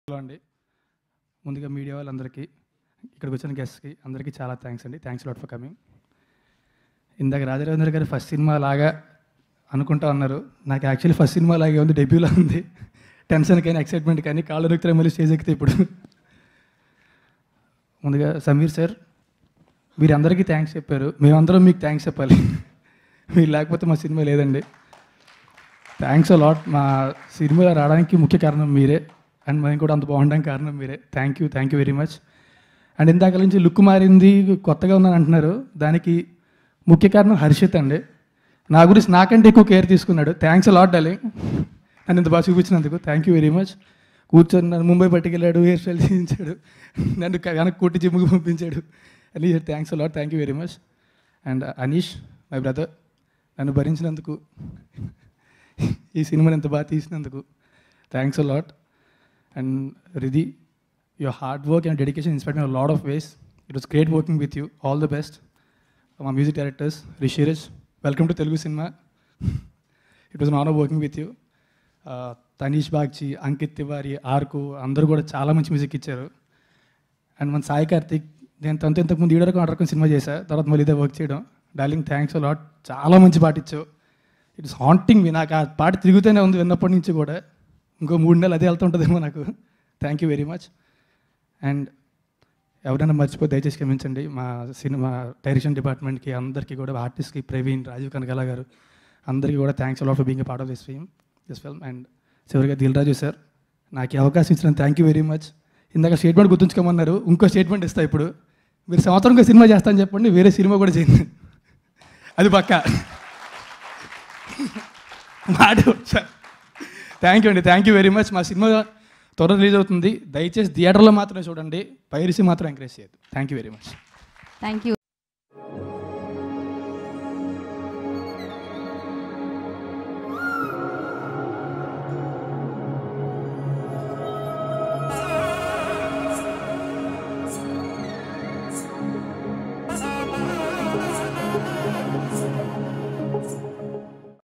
hello అండి ముందుగా media వాళ్ళందరికీ ఇక్కడికి వచ్చిన గెస్ట్కి అందరికీ చాలా థ్యాంక్స్ అండి థ్యాంక్స్ లాట్ ఫర్ కమింగ్ ఇందాక రాజరవీంద్ర గారి ఫస్ట్ సినిమా లాగా అనుకుంటా ఉన్నారు నాకు యాక్చువల్లీ ఫస్ట్ సినిమా లాగే ఉంది డెబ్యూలా ఉంది టెన్షన్ కానీ ఎక్సైట్మెంట్ కానీ కాళ్ళు నొక్కితే మళ్ళీ స్టేజ్ ఎక్కితే ఇప్పుడు ముందుగా సమీర్ సార్ మీరు అందరికీ థ్యాంక్స్ చెప్పారు మేమందరం మీకు థ్యాంక్స్ చెప్పాలి మీరు లేకపోతే మా సినిమా లేదండి థ్యాంక్స్ లాట్ మా సినిమా రావడానికి ముఖ్య కారణం మీరే అండ్ మేము కూడా అంత బాగుండడానికి కారణం మీరే thank you thank you very much and ఇందాక నుంచి లుక్ మారింది కొత్తగా ఉన్నాను అంటున్నారు దానికి ముఖ్య కారణం హర్షిత్ అండి నా గురించి నాకంటే ఎక్కువ కేర్ తీసుకున్నాడు థ్యాంక్స్ లాట్ డాలింగ్ నన్ను ఇంత బాగా చూపించినందుకు థ్యాంక్ యూ వెరీ మచ్ కూర్చొని నన్ను ముంబై పట్టుకెళ్ళాడు హెయిర్ స్టైల్ చేయించాడు నన్ను వెనక్కి కొట్టి జిమ్కి పంపించాడు అని thanks lot thank you very much and Anish my brother నన్ను భరించినందుకు ఈ సినిమాని ఎంత బాగా తీసినందుకు thanks a lot and Ridhi your hard work and dedication inspire my lot of ways it was great working with you all the best మా music directors Rishiraj welcome to Telugu cinema it was honour working with you Tanish Bagchi Ankit Tiwari ఆర్కు అందరూ కూడా చాలా మంచి music ఇచ్చారు and మన సాయి కార్తిక్ నేను తనతో ఇంతకుముందు ఈడరకు ఆర్డర్కొని సినిమా చేశా తర్వాత మళ్ళీ ఇదే వర్క్ చేయడం డార్లింగ్ థ్యాంక్స్ లాట్ చాలా మంచి పాట ఇచ్చావు ఇట్స్ హాంటింగ్ మీ నాకు ఆ పాట తిరుగుతూనే ఉంది విన్నప్పటి నుంచి కూడా ఇంకో మూడు నెలలు అదే వెళ్తుంటుందేమో నాకు thank you very much and ఎవరైనా మర్చిపోతే దయచేసి క్షమించండి మా సినిమా డైరెక్షన్ డిపార్ట్మెంట్కి అందరికీ కూడా ఆర్టిస్ట్కి ప్రవీణ్ రాజీవ్ కనకాల గారు అందరికీ కూడా thanks a lot for being part of this film this film and చివరిగా దిల్ రాజు సార్ నాకు ఈ అవకాశం ఇచ్చిన థ్యాంక్ యూ వెరీ మచ్ ఇందాక స్టేట్మెంట్ గుర్తుంచుకోమన్నారు ఇంకో స్టేట్మెంట్ ఇస్తా ఇప్పుడు మీరు సంవత్సరంగా సినిమా చేస్తానని చెప్పండి వేరే సినిమా కూడా చేయండి అది పక్క మాట థ్యాంక్ యూ అండి థ్యాంక్ యూ వెరీ మచ్ మా సినిమా త్వరగా రిలీజ్ అవుతుంది దయచేసి థియేటర్లో మాత్రమే చూడండి పైరసీ మాత్రం ఎంకరేజ్ చేయదు thank you very much thank you